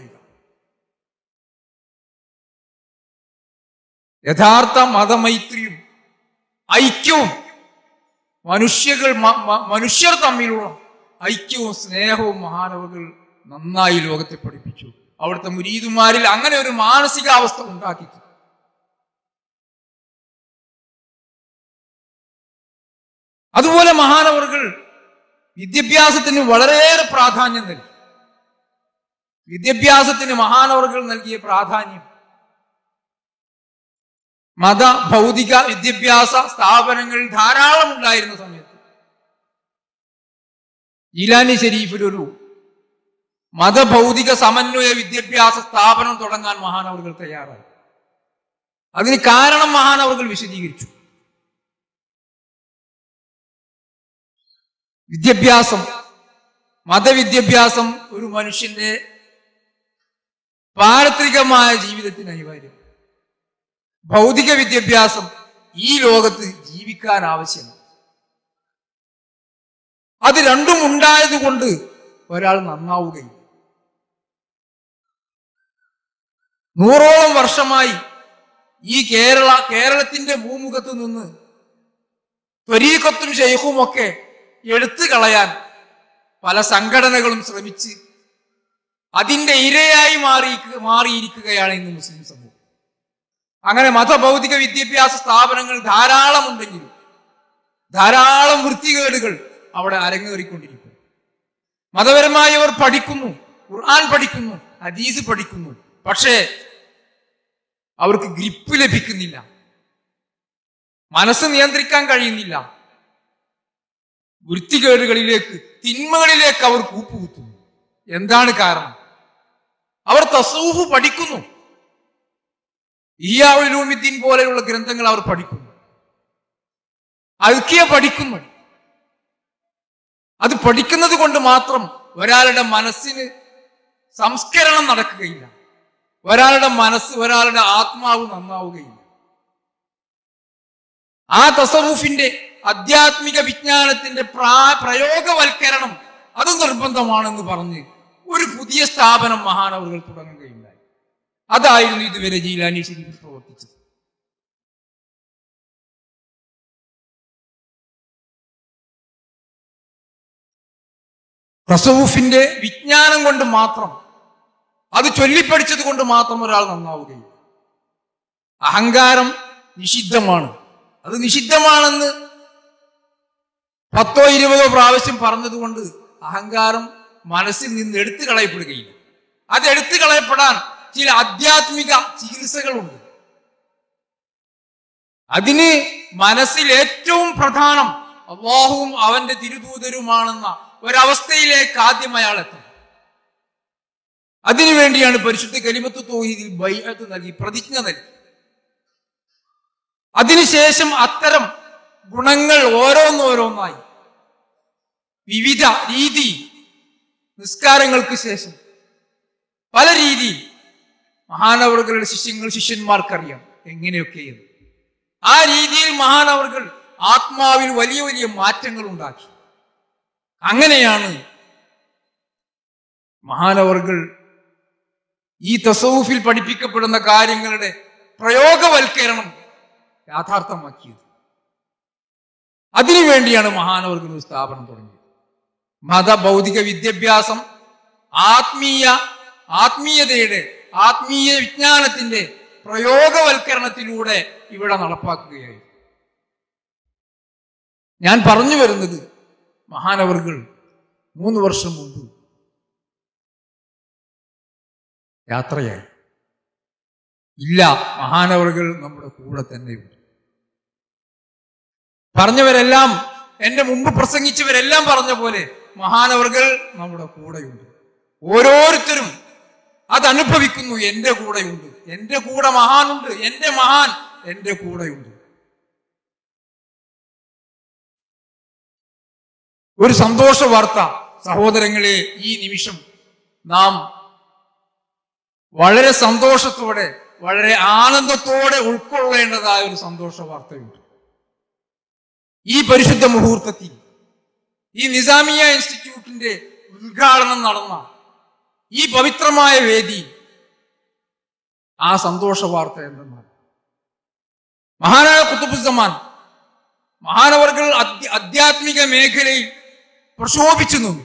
യഥാർത്ഥ മതമൈത്രിയും ഐക്യവും മനുഷ്യകൾ മ- മ- മനുഷ്യർ തമ്മിലുള്ള ഐക്യവും സ്നേഹവും മഹാനവകൾ നന്നായി ലോകത്തെ പഠിപ്പിച്ചു അവിടുത്തെ മുരീതുമാരിൽ അങ്ങനെ ഒരു മാനസികാവസ്ഥ ഉണ്ടാക്കി അതുപോലെ മഹാനവറുകൾ വിദ്യാഭ്യാസത്തിന് വളരെയേറെ പ്രാധാന്യം നൽകി വിദ്യാഭ്യാസത്തിന് മഹാനവറുകൾ നൽകിയ പ്രാധാന്യം മത ഭൗതിക വിദ്യാഭ്യാസ സ്ഥാപനങ്ങൾ ധാരാളം ഉണ്ടായിരുന്ന സമയത്ത് ഈലാനി ഷെരീഫിൽ ഒരു മതഭൗതിക സമന്വയ വിദ്യാഭ്യാസ സ്ഥാപനം തുടങ്ങാൻ മഹാനവറുകൾ തയ്യാറായി അതിന് കാരണം മഹാനവറുകൾ വിശദീകരിച്ചു വിദ്യാഭ്യാസം മതവിദ്യാഭ്യാസം ഒരു മനുഷ്യന്റെ പാരത്രികമായ ജീവിതത്തിന് അനിവാര്യം ഭൗതിക വിദ്യാഭ്യാസം ഈ ലോകത്ത് ജീവിക്കാൻ ആവശ്യമാണ് അത് രണ്ടും ഉണ്ടായതുകൊണ്ട് ഒരാൾ നന്നാവുകയും നൂറോളം വർഷമായി ഈ കേരള കേരളത്തിന്റെ ഭൂമുഖത്ത് നിന്ന് ത്വരീക്കത്തും ഷെയ്ഖും ഒക്കെ എടുത്തു കളയാൻ പല സംഘടനകളും ശ്രമിച്ച് അതിന്റെ ഇരയായി മാറി മാറിയിരിക്കുകയാണ് ഇന്ന് മുസ്ലിം സമൂഹം അങ്ങനെ മതഭൗതിക വിദ്യാഭ്യാസ സ്ഥാപനങ്ങൾ ധാരാളമുണ്ടെങ്കിലും ധാരാളം വൃത്തികേടുകൾ അവിടെ അരങ്ങേറിക്കൊണ്ടിരിക്കുന്നു മതപരമായവർ പഠിക്കുന്നു ഖുർആൻ പഠിക്കുന്നു ഹദീസ് പഠിക്കുന്നു പക്ഷേ അവർക്ക് ഗ്രിപ്പ് ലഭിക്കുന്നില്ല മനസ്സ് നിയന്ത്രിക്കാൻ കഴിയുന്നില്ല വൃത്തികേടുകളിലേക്ക് തിന്മകളിലേക്ക് അവർ കൂപ്പുകുത്തുന്നു എന്താണ് കാരണം അവർ തസൂഫ് പഠിക്കുന്നു ഇയാവുലൂമിദ്ദീൻ പോലെയുള്ള ഗ്രന്ഥങ്ങൾ അവർ പഠിക്കുന്നു അൽക്കിയ പഠിക്കുന്നു അത് പഠിക്കുന്നത് കൊണ്ട് മാത്രം ഒരാളുടെ മനസ്സിന് സംസ്കരണം നടക്കുകയില്ല ഒരാളുടെ മനസ്സ് ഒരാളുടെ ആത്മാവ് നന്നാവുകയില്ല ആ തസറൂഫിന്റെ ആധ്യാത്മിക വിജ്ഞാനത്തിന്റെ പ്രാ- പ്രയോഗവൽക്കരണം അത് നിർബന്ധമാണെന്ന് പറഞ്ഞ് ഒരു പുതിയ സ്ഥാപനം മഹാനവറുകൾ തുടങ്ങുകയുണ്ടായി അതായിരുന്നു ഇതുവരെ ജീലാനി ശരീഫ് പ്രവർത്തിച്ചത് തസവൂഫിന്റെ വിജ്ഞാനം കൊണ്ട് മാത്രം അത് ചൊല്ലിപ്പടിച്ചത് കൊണ്ട് മാത്രം ഒരാൾ നന്നാവുകയില്ല അഹങ്കാരം നിഷിദ്ധമാണ് അത് നിഷിദ്ധമാണെന്ന് പത്തോ ഇരുപതോ പ്രാവശ്യം പറഞ്ഞതുകൊണ്ട് അഹങ്കാരം മനസ്സിൽ നിന്ന് എടുത്തു കളയപ്പെടുകയില്ല അത് എടുത്തു കളയപ്പെടാൻ ചില ആധ്യാത്മിക ചികിത്സകളുണ്ട് അതിന് മനസ്സിൽ ഏറ്റവും പ്രധാനം അള്ളാഹുവും അവന്റെ തിരുദൂതരുമാണെന്ന ഒരവസ്ഥയിലേക്ക് ആദ്യം അയാൾ എത്തണം അതിനുവേണ്ടിയാണ് പരിശുദ്ധ കലിമത്ത് തോഹീദിൽ ബൈഅത്ത് നൽകി പ്രതിജ്ഞ നൽകി അതിനുശേഷം അത്തരം ഗുണങ്ങൾ ഓരോന്നോരോന്നായി വിവിധ രീതി നിസ്കാരങ്ങൾക്ക് ശേഷം പല രീതിയിൽ മഹാനവറുകളുടെ ശിഷ്യങ്ങൾ ശിഷ്യന്മാർക്കറിയാം എങ്ങനെയൊക്കെയെന്ന് ആ രീതിയിൽ മഹാനവറുകൾ ആത്മാവിൽ വലിയ വലിയ മാറ്റങ്ങൾ ഉണ്ടാക്കി അങ്ങനെയാണ് മഹാനവറുകൾ ഈ തസവുഫിൽ പഠിപ്പിക്കപ്പെടുന്ന കാര്യങ്ങളുടെ പ്രയോഗവൽക്കരണം യാഥാർത്ഥ്യമാക്കിയത് അതിനുവേണ്ടിയാണ് മഹാനവർഗ ഒരു സ്ഥാപനം തുടങ്ങിയത് മത ഭൗതിക വിദ്യാഭ്യാസം ആത്മീയ ആത്മീയതയുടെ ആത്മീയ വിജ്ഞാനത്തിന്റെ പ്രയോഗവൽക്കരണത്തിലൂടെ ഇവിടെ നടപ്പാക്കുകയായി ഞാൻ പറഞ്ഞു വരുന്നത് മഹാനവർകൾ മൂന്ന് വർഷം മുമ്പ് യാത്രയായി ഇല്ല മഹാനവറുകൾ നമ്മുടെ കൂടെ തന്നെയുണ്ട് പറഞ്ഞവരെല്ലാം എന്റെ മുമ്പ് പ്രസംഗിച്ചവരെല്ലാം പറഞ്ഞ പോലെ മഹാനവറുകൾ നമ്മുടെ കൂടെയുണ്ട് ഓരോരുത്തരും അത് അനുഭവിക്കുന്നു എന്റെ കൂടെയുണ്ട് എന്റെ കൂടെ മഹാനുണ്ട് എന്റെ മഹാൻ എന്റെ കൂടെയുണ്ട് ഒരു സന്തോഷ വാർത്ത സഹോദരങ്ങളെ ഈ നിമിഷം നാം വളരെ സന്തോഷത്തോടെ വളരെ ആനന്ദത്തോടെ ഉൾക്കൊള്ളേണ്ടതായ ഒരു സന്തോഷ വാർത്തയുണ്ട് ഈ പരിശുദ്ധ മുഹൂർത്തത്തിൽ ഈ നിസാമിയ ഇൻസ്റ്റിറ്റ്യൂട്ടിന്റെ ഉദ്ഘാടനം നടന്ന ഈ പവിത്രമായ വേദി ആ സന്തോഷ വാർത്ത എന്തെന്നാൽ മഹാനായ കുത്തുബുസമാൻ മഹാനവർകൾ അധ്യ- ആധ്യാത്മിക മേഖലയിൽ പ്രക്ഷോഭിച്ചു നിന്നു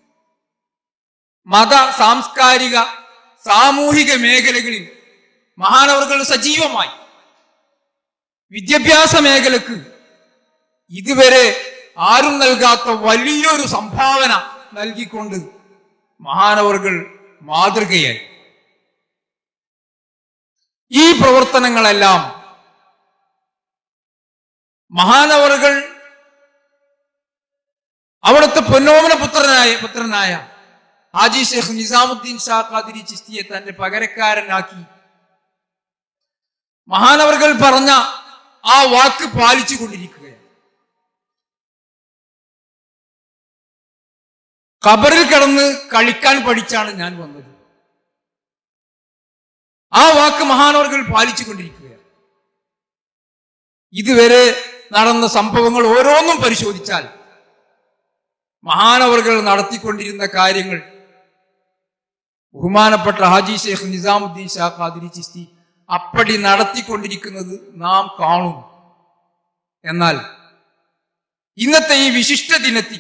മത സാംസ്കാരിക സാമൂഹിക മേഖലകളിൽ മഹാനവറുകൾ സജീവമായി വിദ്യാഭ്യാസ മേഖലക്ക് ഇതുവരെ ആരും നൽകാത്ത വലിയൊരു സംഭാവന നൽകിക്കൊണ്ട് മഹാനവറുകൾ മാതൃകയായി ഈ പ്രവർത്തനങ്ങളെല്ലാം മഹാനവറുകൾ അവിടുത്തെ പൊന്നോമന പുത്രനായ പുത്രനായ ഹാജി ഷെയ്ഖ് നിസാമുദ്ദീൻ ഷാ ഖാദിരി ചിസ്തിയെ തന്റെ പകരക്കാരനാക്കി മഹാനവറുകൾ പറഞ്ഞ ആ വാക്ക് പാലിച്ചു കൊണ്ടിരിക്കുകയാണ് ഖബറിൽ കിടന്ന് കളിക്കാൻ പഠിച്ചാണ് ഞാൻ വന്നത് ആ വാക്ക് മഹാനവറുകൾ പാലിച്ചു കൊണ്ടിരിക്കുകയാണ് ഇതുവരെ നടന്ന സംഭവങ്ങൾ ഓരോന്നും പരിശോധിച്ചാൽ മഹാനവറുകൾ നടത്തിക്കൊണ്ടിരുന്ന കാര്യങ്ങൾ ബഹുമാനപ്പെട്ട ഹാജി ഷെയ്ഖ് നിസാമുദ്ദീൻ ഷാ ഖാദിരി ചിസ്തി അപ്പടി നടത്തിക്കൊണ്ടിരിക്കുന്നത് നാം കാണും എന്നാൽ ഇന്നത്തെ ഈ വിശിഷ്ട ദിനത്തിൽ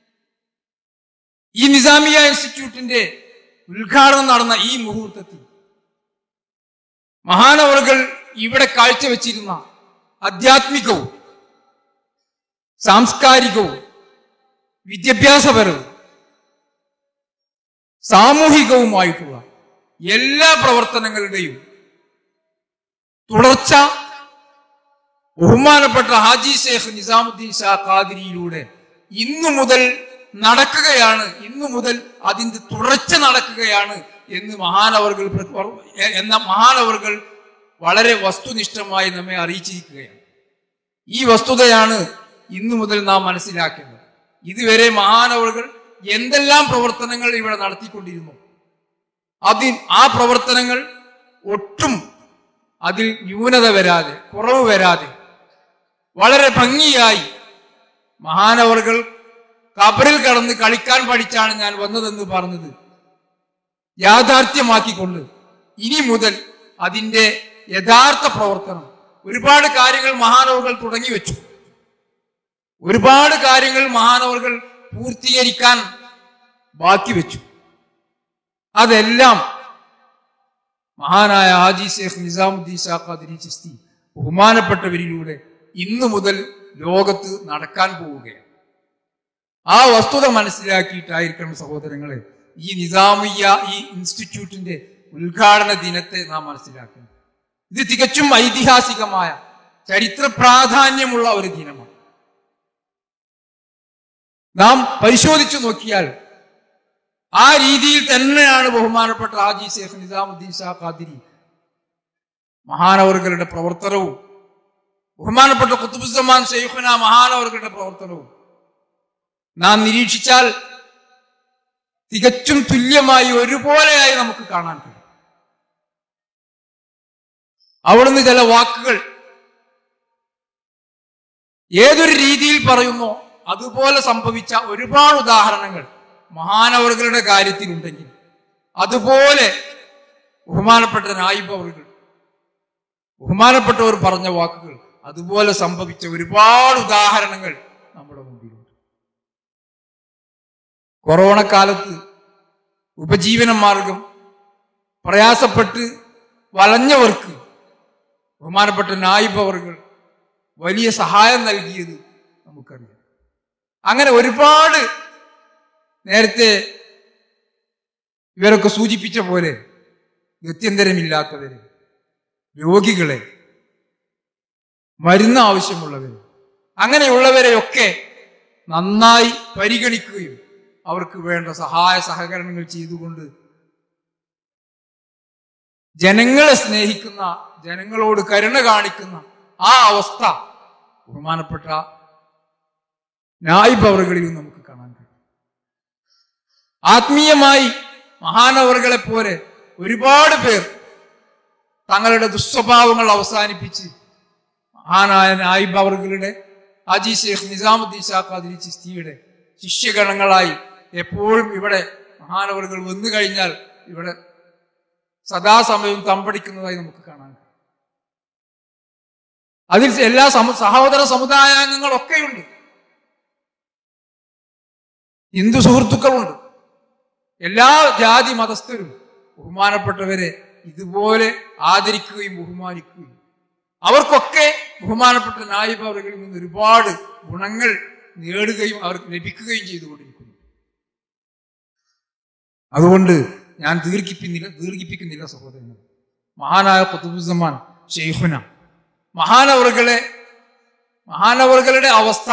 ഈ നിസാമിയ ഇൻസ്റ്റിറ്റ്യൂട്ടിന്റെ ഉദ്ഘാടനം നടന്ന ഈ മുഹൂർത്തത്തിൽ മഹാനവറുകൾ ഇവിടെ കാഴ്ചവെച്ചിരുന്ന ആധ്യാത്മികവും സാംസ്കാരികവും വിദ്യാഭ്യാസപരവും സാമൂഹികവുമായിട്ടുള്ള എല്ലാ പ്രവർത്തനങ്ങളുടെയും തുടർച്ച ബഹുമാനപ്പെട്ട ഹാജി ഷേഖ് നിസാമുദ്ദീൻ ഷാ ഖാദിരിയിലൂടെ ഇന്നു മുതൽ നടക്കുകയാണ് ഇന്നു മുതൽ അതിന്റെ തുടർച്ച നടക്കുകയാണ് എന്ന് മഹാനവർകൾ പ്ര- എന്ന മഹാനവർകൾ വളരെ വസ്തുനിഷ്ഠമായി നമ്മെ അറിയിച്ചിരിക്കുകയാണ് ഈ വസ്തുതയാണ് ഇന്നു മുതൽ നാം മനസ്സിലാക്കേണ്ടത് ഇതുവരെ മഹാനവറുകൾ എന്തെല്ലാം പ്രവർത്തനങ്ങൾ ഇവിടെ നടത്തിക്കൊണ്ടിരുന്നു അതിൽ ആ പ്രവർത്തനങ്ങൾ ഒട്ടും അതിൽ ന്യൂനത വരാതെ കുറവ് വരാതെ വളരെ ഭംഗിയായി മഹാനവറുകൾ കബറിൽ കടന്ന് കളിക്കാൻ പഠിച്ചാണ് ഞാൻ വന്നതെന്ന് പറഞ്ഞത് യാഥാർത്ഥ്യമാക്കിക്കൊണ്ട് ഇനി മുതൽ അതിന്റെ യഥാർത്ഥ പ്രവർത്തനം ഒരുപാട് കാര്യങ്ങൾ മഹാനവറുകൾ തുടങ്ങി വെച്ചു ഒരുപാട് കാര്യങ്ങൾ മഹാനവറുകൾ പൂർത്തീകരിക്കാൻ ബാക്കി വെച്ചു അതെല്ലാം മഹാനായ ഹാജി ഷേഖ് നിസാമുദ്ദീൻ ഷാ ഖാദിരി ചിസ്തി ബഹുമാനപ്പെട്ടവരിലൂടെ ഇന്നു മുതൽ ലോകത്ത് നടക്കാൻ പോവുകയാണ് ആ വസ്തുത മനസ്സിലാക്കിയിട്ടായിരിക്കണം സഹോദരങ്ങളെ ഈ നിസാമിയ ഈ ഇൻസ്റ്റിറ്റ്യൂട്ടിന്റെ ഉദ്ഘാടന ദിനത്തെ നാം മനസ്സിലാക്കുന്നത് ഇത് തികച്ചും ഐതിഹാസികമായ ചരിത്ര പ്രാധാന്യമുള്ള ഒരു ദിനമാണ് നാം പരിശോധിച്ചു നോക്കിയാൽ ആ രീതിയിൽ തന്നെയാണ് ബഹുമാനപ്പെട്ട ഹാജി ഷേഖ് നിസാമുദ്ദീൻ ഷാ ഖാദിരി മഹാനവറുകളുടെ പ്രവർത്തനവും ബഹുമാനപ്പെട്ട കുത്തുബുസമാൻ ഷെയ്ഖുന മഹാനവറുകളുടെ പ്രവർത്തനവും നാം നിരീക്ഷിച്ചാൽ തികച്ചും തുല്യമായി ഒരുപോലെയായി നമുക്ക് കാണാൻ കഴിയും അവിടുന്ന് ചില വാക്കുകൾ ഏതൊരു രീതിയിൽ പറയുന്നോ അതുപോലെ സംഭവിച്ച ഒരുപാട് ഉദാഹരണങ്ങൾ മഹാനവറുകളുടെ കാര്യത്തിലുണ്ടെങ്കിൽ അതുപോലെ ബഹുമാനപ്പെട്ട നായിബ് അവറുകൾ ബഹുമാനപ്പെട്ടവർ പറഞ്ഞ വാക്കുകൾ അതുപോലെ സംഭവിച്ച ഒരുപാട് ഉദാഹരണങ്ങൾ നമ്മുടെ മുമ്പിലുണ്ട് കൊറോണ കാലത്ത് ഉപജീവന മാർഗം പ്രയാസപ്പെട്ട് വലഞ്ഞവർക്ക് ബഹുമാനപ്പെട്ട നായിബ് അവർകൾ വലിയ സഹായം നൽകിയത് നമുക്കറിയാം അങ്ങനെ ഒരുപാട് നേരത്തെ ഇവരൊക്കെ സൂചിപ്പിച്ച പോലെ ഗത്യന്തരമില്ലാത്തവരെ രോഗികളെ മരുന്ന് ആവശ്യമുള്ളവർ അങ്ങനെയുള്ളവരെയൊക്കെ നന്നായി പരിഗണിക്കുകയും അവർക്ക് വേണ്ട സഹായ സഹകരണങ്ങൾ ചെയ്തുകൊണ്ട് ജനങ്ങളെ സ്നേഹിക്കുന്ന ജനങ്ങളോട് കരുണ കാണിക്കുന്ന ആ അവസ്ഥ ബഹുമാനപ്പെട്ട നായിബവറുകളിൽ നമുക്ക് കാണാൻ കഴിയും ആത്മീയമായി മഹാനവറുകളെ പോലെ ഒരുപാട് പേർ തങ്ങളുടെ ദുസ്വഭാവങ്ങൾ അവസാനിപ്പിച്ച് മഹാനായ നായിബ് അവറുകളുടെ അജി ഷേഖ് നിസാമുദ്ദീൻ ഷാ ഖാദിരി ചിസ്തിയുടെ ശിഷ്യഗണങ്ങളായി എപ്പോഴും ഇവിടെ മഹാനവറുകൾ വന്നു കഴിഞ്ഞാൽ ഇവിടെ സദാസമയവും തമ്പടിക്കുന്നതായി നമുക്ക് കാണാൻ കഴിയും. അതിൽ എല്ലാ സമു സഹോദര സമുദായാംഗങ്ങളൊക്കെയുണ്ട് ഹിന്ദു സുഹൃത്തുക്കളുണ്ട് എല്ലാ ജാതി മതസ്ഥരും ബഹുമാനപ്പെട്ടവരെ ഇതുപോലെ ആദരിക്കുകയും ബഹുമാനിക്കുകയും അവർക്കൊക്കെ ബഹുമാനപ്പെട്ട നായിബ് അവர்களிൽ നിന്ന് ഒരുപാട് ഗുണങ്ങൾ നേടുകയും അവർക്ക് ലഭിക്കുകയും ചെയ്തുകൊണ്ടിരിക്കുന്നു അതുകൊണ്ട് ഞാൻ ദീർഘിപ്പിക്കുന്നില്ല ദീർഘിപ്പിക്കുന്നില്ല സഹോദരങ്ങൾ മഹാനായ കുത്തുബുസമാൻ ഷെയ്ഖുന മഹാനവറുകളെ മഹാനവറുകളുടെ അവസ്ഥ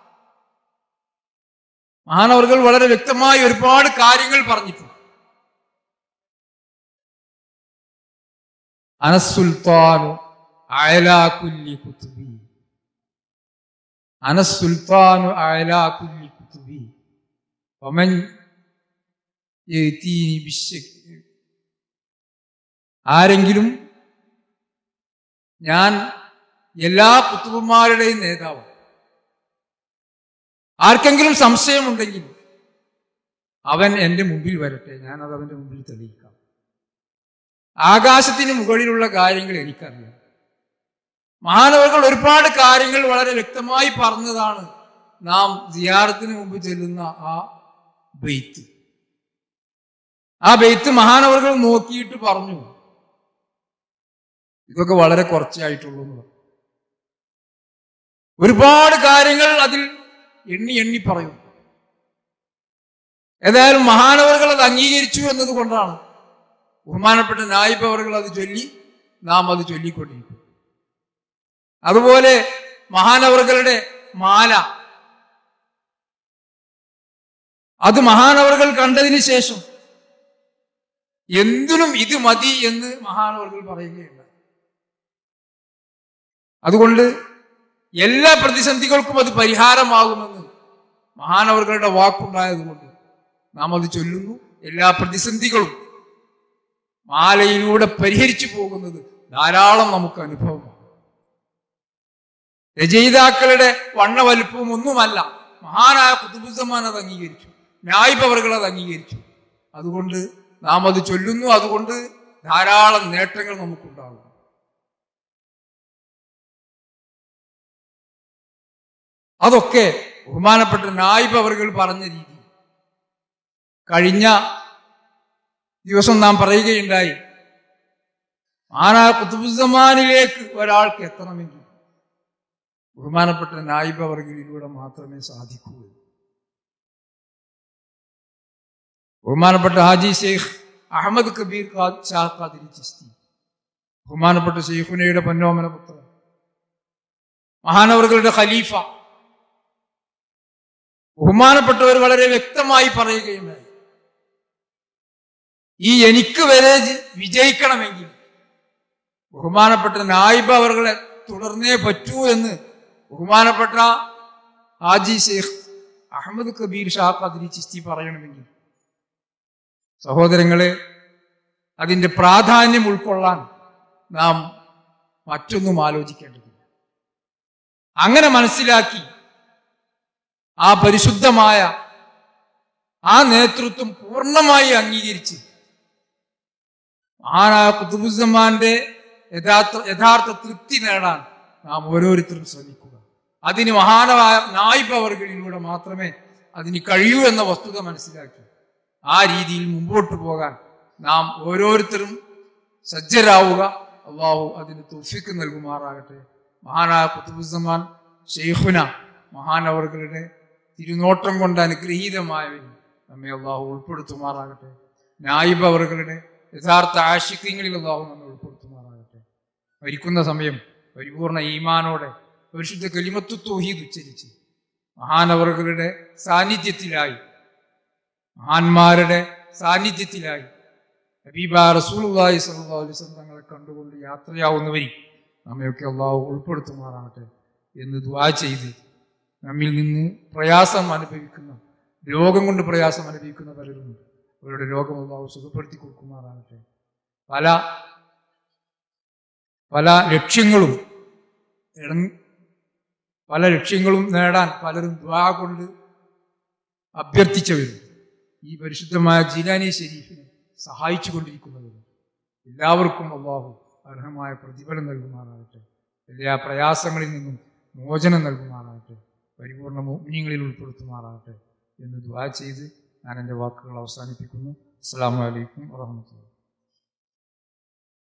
മഹാനവറുകൾ വളരെ വ്യക്തമായി ഒരുപാട് കാര്യങ്ങൾ പറഞ്ഞിട്ടുണ്ട് അനസുൽത്താനു അയലാ കുല്ലി കുത്തുബി അനസുൽത്താനു അയലാ കുല്ലി കുത്തുബി വമൻ യഅ്തീനി ബിശ്ശക് ആരെങ്കിലും ഞാൻ എല്ലാ കുത്തുബന്മാരുടെയും നേതാവ് ആർക്കെങ്കിലും സംശയമുണ്ടെങ്കിൽ അവൻ എൻ്റെ മുമ്പിൽ വരട്ടെ ഞാൻ അത് അവൻ്റെ മുമ്പിൽ തെളിയിക്കാം ആകാശത്തിന് മുകളിലുള്ള കാര്യങ്ങൾ എനിക്കറിയാം മഹാനവകൾ ഒരുപാട് കാര്യങ്ങൾ വളരെ വ്യക്തമായി പറഞ്ഞതാണ് നാം സിയാറത്തിന് മുമ്പ് ചെല്ലുന്ന ആ ബെയ്ത്ത് ആ ബെയ്ത്ത് മഹാനവകൾ നോക്കിയിട്ട് പറഞ്ഞു ഇതൊക്കെ വളരെ കുറച്ചേ ആയിട്ടുള്ളൂ എന്ന് പറഞ്ഞു. ഒരുപാട് കാര്യങ്ങൾ അതിൽ എണ്ണി എണ്ണി പറയും ഏതായാലും മഹാനവറുകൾ അത് അംഗീകരിച്ചു എന്നതുകൊണ്ടാണ് ബഹുമാനപ്പെട്ട നായിബവറുകൾ അത് ചൊല്ലി നാം അത് ചൊല്ലിക്കൊണ്ടിരിക്കും അതുപോലെ മഹാനവറുകളുടെ മാല അത് മഹാനവറുകൾ കണ്ടതിന് ശേഷം എന്തിനും ഇത് മതി എന്ന് മഹാനവറുകൾ പറയുകയുണ്ടായി അതുകൊണ്ട് എല്ലാ പ്രതിസന്ധികൾക്കും അത് പരിഹാരമാകുമെന്ന് മഹാനവറുകളുടെ വാക്കുണ്ടായതുകൊണ്ട് നാം അത് ചൊല്ലുന്നു എല്ലാ പ്രതിസന്ധികളും മാലയിലൂടെ പരിഹരിച്ചു പോകുന്നത് ധാരാളം നമുക്ക് അനുഭവമാണ് രചയിതാക്കളുടെ വണ്ണവലുപ്പവും ഒന്നുമല്ല മഹാനായ കുതുബുസമാൻ അത് അംഗീകരിച്ചു ന്യായ്പവറുകൾ അത് അംഗീകരിച്ചു അതുകൊണ്ട് നാം അത് ചൊല്ലുന്നു അതുകൊണ്ട് ധാരാളം നേട്ടങ്ങൾ നമുക്കുണ്ടാകും അതൊക്കെ ബഹുമാനപ്പെട്ട നായിബവറുകൾ പറഞ്ഞ രീതി കഴിഞ്ഞ ദിവസം നാം പറയുകയുണ്ടായി ആനാ കുത്തുബുസമാനിലേക്ക് ഒരാൾക്ക് എത്തണമെങ്കിൽ ബഹുമാനപ്പെട്ട നായിബവർഗിലൂടെ മാത്രമേ സാധിക്കൂ ബഹുമാനപ്പെട്ട ഹാജി ഷെയ്ഖ് അഹമ്മദ് കബീർ ഖാ- ഷാ ഖാദിരി ചിസ്തി ബഹുമാനപ്പെട്ട ഷെയ്ഖുനയുടെ പൊന്നോമന പുത്രൻ മഹാനവറുകളുടെ ഖലീഫ ബഹുമാനപ്പെട്ടവർ വളരെ വ്യക്തമായി പറയുകയുണ്ടായി ഈ എനിക്ക് വരെ ജി- വിജയിക്കണമെങ്കിൽ ബഹുമാനപ്പെട്ട നായിബ അവർകളെ തുടർന്നേ പറ്റൂ എന്ന് ബഹുമാനപ്പെട്ട ഹാജി ഷെയ്ഖ് അഹമ്മദ് കബീർ ഷാ ഖാദിരി ചിസ്തി പറയണമെങ്കിൽ സഹോദരങ്ങളെ അതിന്റെ പ്രാധാന്യം ഉൾക്കൊള്ളാൻ നാം മറ്റൊന്നും ആലോചിക്കേണ്ടതില്ല അങ്ങനെ മനസ്സിലാക്കി ആ പരിശുദ്ധമായ ആ നേതൃത്വം പൂർണ്ണമായി അംഗീകരിച്ച് മഹാനായ കുത്തുബുസമാന്റെ യഥാർത്ഥ യഥാർത്ഥ തൃപ്തി നേടാൻ നാം ഓരോരുത്തരും ശ്രമിക്കുക അതിന് മഹാനായ നായിബവർഗിലൂടെ മാത്രമേ അതിന് കഴിയൂ എന്ന വസ്തുത മനസ്സിലാക്കി ആ രീതിയിൽ മുമ്പോട്ട് പോകാൻ നാം ഓരോരുത്തരും സജ്ജരാവുക അള്ളാഹു അതിന് തുഫിക്ക് നൽകുമാറാകട്ടെ മഹാനായ കുത്തുബുസമാൻ ഷെയ്ഖുന മഹാനവറുകളുടെ തിരുനോട്ടം കൊണ്ട് അനുഗ്രഹീതമായവരിൽ നമ്മെ അള്ളാഹു ഉൾപ്പെടുത്തുമാറാകട്ടെ നായിബ് അവറുകളുടെ യഥാർത്ഥ ആശിക്യങ്ങളിൽ അള്ളാഹു നമ്മെ ഉൾപ്പെടുത്തുമാറാകട്ടെ മരിക്കുന്ന സമയം പരിപൂർണ ഈമാനോടെ പരിശുദ്ധ കലിമത്തു തൗഹീദ് ഉച്ചരിച്ച് മഹാനവറുകളുടെ സാന്നിധ്യത്തിലായി മഹാന്മാരുടെ സാന്നിധ്യത്തിലായി ഹബീബ റസൂലുള്ളാഹി സ്വല്ലല്ലാഹു അലൈഹി വസല്ലം തങ്ങളെ കണ്ടുകൊണ്ട് യാത്രയാവുന്നവരിൽ നമ്മയൊക്കെ അള്ളാഹു ഉൾപ്പെടുത്തുമാറാകട്ടെ എന്ന് ദുആ ചെയ്ത് നമ്മിൽ നിന്ന് പ്രയാസം അനുഭവിക്കുന്ന രോഗം കൊണ്ട് പ്രയാസം അനുഭവിക്കുന്ന പലരുമുണ്ട് അവരുടെ രോഗം അള്ളാഹു സുഖപ്പെടുത്തി കൊടുക്കുമാറാകട്ടെ പല പല ലക്ഷ്യങ്ങളും ഇട- പല ലക്ഷ്യങ്ങളും നേടാൻ പലരും ദ്വാ കൊണ്ട് അഭ്യർത്ഥിച്ചവരും ഈ പരിശുദ്ധമായ ജീലാനി ഷെരീഫിനെ സഹായിച്ചു കൊണ്ടിരിക്കുന്നവരും എല്ലാവർക്കും അള്ളാഹു അർഹമായ പ്രതിഫലം നൽകുമാറാകട്ടെ എല്ലാ പ്രയാസങ്ങളിൽ നിന്നും മോചനം നൽകുമാറാകട്ടെ പരിപൂർണ മോഹിനിയങ്ങളിൽ ഉൾപ്പെടുത്തുമാറാകട്ടെ എന്ന് ദ്വാ ചെയ്ത് ഞാൻ എൻ്റെ വാക്കുകൾ അവസാനിപ്പിക്കുന്നു അസ്സാം വലൈക്കും വാഹമത്തുള്ള